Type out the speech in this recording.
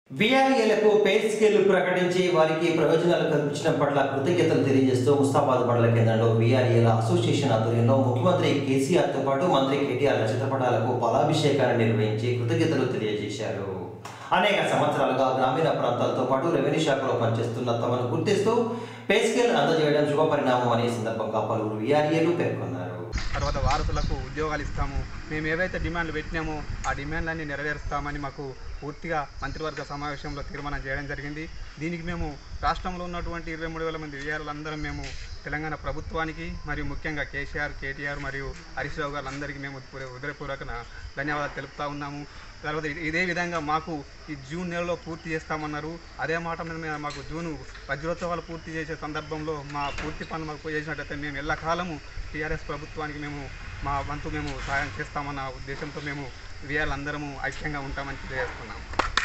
బీఆర్ఏలకు pay scale ప్రకటించి వారికి ప్రయోజనాలు కల్పించడం పట్ల కృతజ్ఞతలు తెలియజేస్తూ ముస్తాబాద్ మండల కేంద్రంలో బీఆర్ఏల అసోసియేషన్ ఆధ్వర్యంలో ముఖ్యమంత్రి కేసీఆర్తో పాటు మంత్రి కేటీఆర్ చిత్రపటాలకు ఫలాభిషేకాన్ని నిర్వహించి కృతజ్ఞతలు తెలియజేశారు అనేక సంవత్సరాలుగా గ్రామీణ ప్రాంతాలతో పాటు రెవెన్యూ శాఖలో పనిచేస్తున్న తమను గుర్తిస్తూ పే స్కేల్ అందజేయడం శుభపరిణామం అనే సందర్భంగా పలువురు బీఆర్ఏలు పేర్కొన్నారు తర్వాత వారసులకు ఉద్యోగాలు ఇస్తాము మేము ఏవైతే డిమాండ్లు పెట్టినామో ఆ డిమాండ్లన్నీ నెరవేరుస్తామని మాకు పూర్తిగా మంత్రివర్గ సమావేశంలో తీర్మానం చేయడం జరిగింది దీనికి మేము రాష్ట్రంలో ఉన్నటువంటి ఇరవై మూడు వేల మంది విఆర్లందరం మేము తెలంగాణ ప్రభుత్వానికి మరియు ముఖ్యంగా కేసీఆర్ కేటీఆర్ మరియు హరీష్ రావు గారు మేము హృదయపూర్వక ధన్యవాదాలు తెలుపుతా ఉన్నాము తర్వాత ఇ- ఇదే విధంగా మాకు ఈ జూన్ నెలలో పూర్తి చేస్తామన్నారు అదే మాట మీద మేము మాకు జూన్ వజ్రోత్సవాలు పూర్తి చేసే సందర్భంలో మా పూర్తి పనులు మాకు చేసినట్టయితే మేము ఎల్లకాలము టీఆర్ఎస్ ప్రభుత్వానికి మేము మా వంతు మేము సహాయం చేస్తామన్న ఉద్దేశంతో మేము వీఆర్లందరము ఐక్యంగా ఉంటామని తెలియజేస్తున్నాము